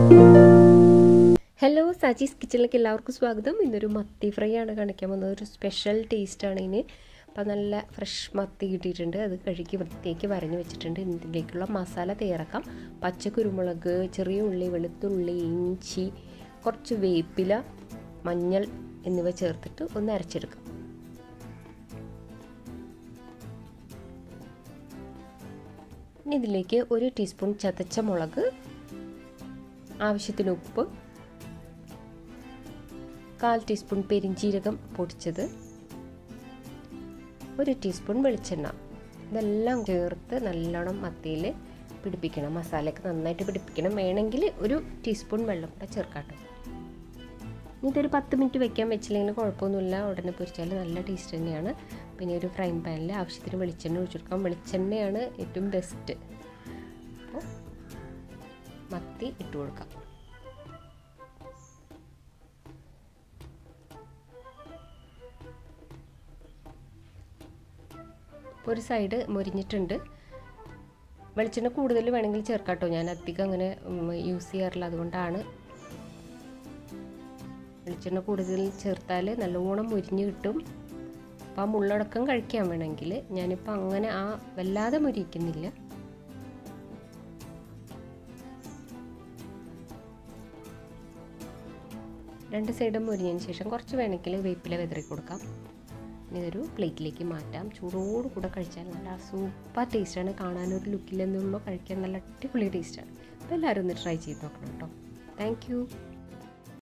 hello Saji's കിച്ചണിലേക്ക് എല്ലാവർക്കും സ്വാഗതം ഇന്നൊരു മത്തി ഫ്രൈ ആണ് കാണിക്കാൻ പോകുന്നത് ഒരു സ്പെഷ്യൽ ടേസ്റ്റാണ് ഇതിന് അപ്പോൾ നല്ല ഫ്രഷ് മത്തി കിട്ടിയിട്ടുണ്ട് അത് കഴുകി വൃത്തിയാക്കി വരഞ്ഞ് വെച്ചിട്ടുണ്ട് ഇതിലേക്കുള്ള മസാല തയ്യാറാക്കാം പച്ച കുരുമുളക് ചെറിയ ഉള്ളി വെളുത്തുള്ളി ഇഞ്ചി കുറച്ച് വേപ്പില മഞ്ഞൾ എന്നിവ ചേർത്തിട്ട് ഒന്ന് അരച്ചെടുക്കാം ഇനി ഇതിലേക്ക് ഒരു ടീസ്പൂൺ ചതച്ച മുളക് ആവശ്യത്തിന് ഉപ്പ് കാൽ ടീസ്പൂൺ പെരിഞ്ചീരകം പൊടിച്ചത് ഒരു ടീസ്പൂൺ വെളിച്ചെണ്ണ ഇതെല്ലാം ചേർത്ത് നല്ലോണം മത്തിയിൽ പിടിപ്പിക്കണം മസാലയൊക്കെ നന്നായിട്ട് പിടിപ്പിക്കണം വേണമെങ്കിൽ ഒരു ടീസ്പൂൺ വെള്ളം കൂടെ ചേർക്കാട്ടോ ഇതൊരു പത്ത് മിനിറ്റ് വെക്കാൻ വെച്ചില്ലെങ്കിൽ കുഴപ്പമൊന്നുമില്ല ഉടനെ പൊരിച്ചാൽ നല്ല ടേസ്റ്റ് തന്നെയാണ് പിന്നെ ഒരു ഫ്രൈ പാനിൽ ആവശ്യത്തിന് വെളിച്ചെണ്ണ ഒഴിച്ചെടുക്കാം വെളിച്ചെണ്ണയാണ് ഏറ്റവും ബെസ്റ്റ് അപ്പോൾ മത്തി ഇട്ട് കൊടുക്കാം ഇപ്പോൾ ഒരു സൈഡ് മൊരിഞ്ഞിട്ടുണ്ട് വെളിച്ചെണ്ണ കൂടുതൽ വേണമെങ്കിൽ ചേർക്കാട്ടോ ഞാൻ അധികം അങ്ങനെ യൂസ് ചെയ്യാറില്ല അതുകൊണ്ടാണ് വെളിച്ചെണ്ണ കൂടുതൽ ചേർത്താൽ നല്ലോണം മുരിഞ്ഞ് കിട്ടും അപ്പോൾ ആ മുള്ളടക്കം കഴിക്കാൻ വേണമെങ്കിൽ ഞാനിപ്പോൾ അങ്ങനെ ആ വല്ലാതെ മുരിക്കുന്നില്ല രണ്ട് സൈഡും മുരിഞ്ഞതിന് ശേഷം കുറച്ച് വേണമെങ്കിൽ വേപ്പില വെതറി കൊടുക്കാം ഇനി ഇതൊരു പ്ലേറ്റിലേക്ക് മാറ്റാം ചൂടോട് കൂടെ കഴിച്ചാൽ നല്ല സൂപ്പർ ടേസ്റ്റാണ് കാണാനൊരു ലുക്കിലെന്നുള്ളൂ കഴിക്കാൻ നല്ല അടിപൊളി ടേസ്റ്റാണ് അപ്പോൾ എല്ലാവരും ഒന്ന് ട്രൈ ചെയ്ത് നോക്കണം കേട്ടോ താങ്ക്